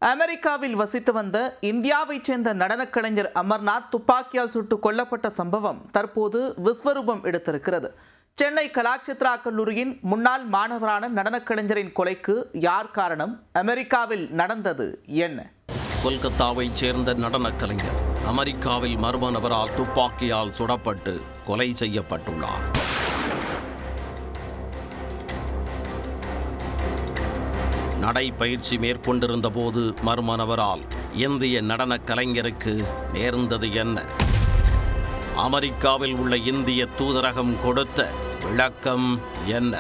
அமெரிக்காவில் வசித்து வந்த இந்தியாவைச் சேர்ந்த நடனக் கலைஞர் அமர்நாத் துப்பாக்கியால் சுட்டு கொல்லப்பட்ட சம்பவம் தற்போது விஸ்வரூபம் எடுத்திருக்கிறது சென்னை கலாட்சித்ரா கல்லூரியின் முன்னாள் மாணவரான நடனக் கலைஞரின் கொலைக்கு யார் காரணம் அமெரிக்காவில் நடந்தது என்ன கொல்கத்தாவைச் சேர்ந்த நடனக் கலைஞர் அமெரிக்காவில் மர்ம நபரால் துப்பாக்கியால் சுடப்பட்டு கொலை செய்யப்பட்டுள்ளார் நடைப்பயிற்சி மேற்கொண்டிருந்த போது மர்ம நபரால் இந்திய நடனக் கலைஞருக்கு நேர்ந்தது என்ன அமெரிக்காவில் உள்ள இந்திய தூதரகம் கொடுத்த விளக்கம் என்ன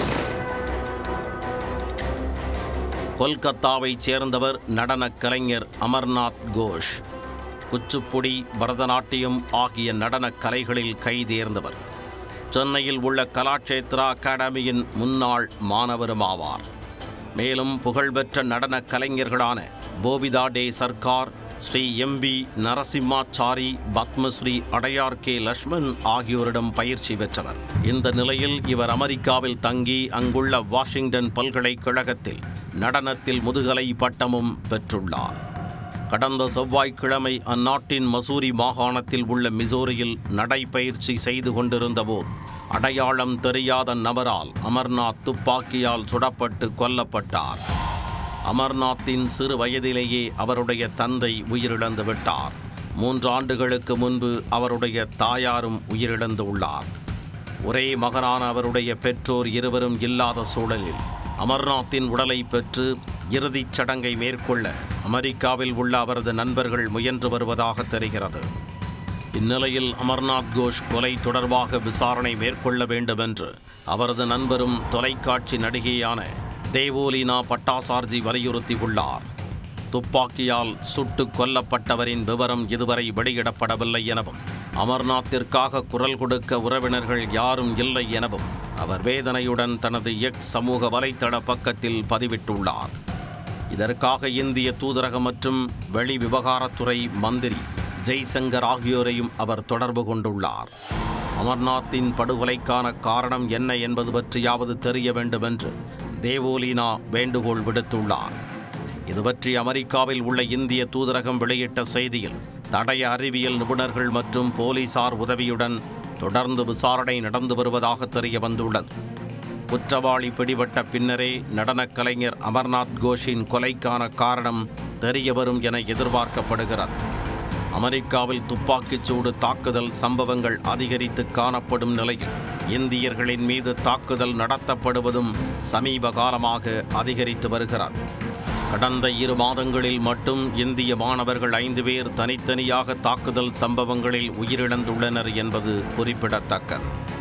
கொல்கத்தாவைச் சேர்ந்தவர் நடனக் கலைஞர் அமர்நாத் கோஷ் குச்சிப்புடி பரதநாட்டியம் ஆகிய நடனக் கலைகளில் கைதேர்ந்தவர் சென்னையில் உள்ள கலாட்சேத்ரா அகாடமியின் முன்னாள் மாணவரும் ஆவார் மேலும் புகழ்பெற்ற நடனக் கலைஞர்களான போபிதா டே சர்க்கார் ஸ்ரீ எம்பி நரசிம்மாச்சாரி பத்மஸ்ரீ அடையார் கே லக்ஷ்மண் ஆகியோரிடம் பயிற்சி பெற்றவர் இந்த நிலையில் இவர் அமெரிக்காவில் தங்கி அங்குள்ள வாஷிங்டன் பல்கலைக்கழகத்தில் நடனத்தில் முதுகலை பட்டமும் பெற்றுள்ளார் கடந்த செவ்வாய்க்கிழமை அந்நாட்டின் மசூரி மாகாணத்தில் உள்ள மிசோரியில் நடைப்பயிற்சி செய்து கொண்டிருந்தபோது அடையாளம் தெரியாத நபரால் அமர்நாத் துப்பாக்கியால் சுடப்பட்டு கொல்லப்பட்டார் அமர்நாத்தின் சிறு வயதிலேயே அவருடைய தந்தை உயிரிழந்து விட்டார் மூன்று ஆண்டுகளுக்கு முன்பு அவருடைய தாயாரும் உயிரிழந்து உள்ளார் ஒரே மகனான அவருடைய பெற்றோர் இருவரும் இல்லாத சூழலில் அமர்நாத்தின் உடலை பெற்று இறுதிச் சடங்கை மேற்கொள்ள அமெரிக்காவில் உள்ள அவரது நண்பர்கள் முயன்று வருவதாக தெரிகிறது இந்நிலையில் அமர்நாத் கோஷ் கொலை தொடர்பாக விசாரணை மேற்கொள்ள வேண்டும் என்று அவரது நண்பரும் தொலைக்காட்சி நடிகையான தேவோலினா பட்டாசார்ஜி வலியுறுத்தியுள்ளார் துப்பாக்கியால் சுட்டு கொல்லப்பட்டவரின் விவரம் இதுவரை வெளியிடப்படவில்லை எனவும் அமர்நாத்திற்காக குரல் கொடுக்க உறவினர்கள் யாரும் இல்லை எனவும் அவர் வேதனையுடன் தனது எக்ஸ் சமூக வலைத்தள பக்கத்தில் பதிவிட்டுள்ளார் இதற்காக இந்திய தூதரகம் மற்றும் வெளி விவகாரத்துறை மந்திரி ஜெய்சங்கர் ஆகியோரையும் அவர் தொடர்பு கொண்டுள்ளார் அமர்நாத்தின் படுகொலைக்கான காரணம் என்ன என்பது பற்றியாவது தெரிய வேண்டும் என்று தேவோலினா வேண்டுகோள் விடுத்துள்ளார் இது பற்றி அமெரிக்காவில் உள்ள இந்திய தூதரகம் வெளியிட்ட செய்தியில் தடய அறிவியல் நிபுணர்கள் மற்றும் போலீசார் உதவியுடன் தொடர்ந்து விசாரணை நடந்து வருவதாக தெரிய வந்துள்ளது குற்றவாளி பிடிபட்ட பின்னரே நடனக் கலைஞர் அமர்நாத் கோஷின் கொலைக்கான காரணம் தெரிய வரும் என எதிர்பார்க்கப்படுகிறது அமெரிக்காவில் துப்பாக்கிச் சூடு தாக்குதல் சம்பவங்கள் அதிகரித்து காணப்படும் நிலையில் இந்தியர்களின் மீது தாக்குதல் நடத்தப்படுவதும் சமீப காலமாக அதிகரித்து வருகிறது கடந்த இரு மாதங்களில் மட்டும் இந்திய மாணவர்கள் ஐந்து பேர் தனித்தனியாக தாக்குதல் சம்பவங்களில் உயிரிழந்துள்ளனர் என்பது குறிப்பிடத்தக்கது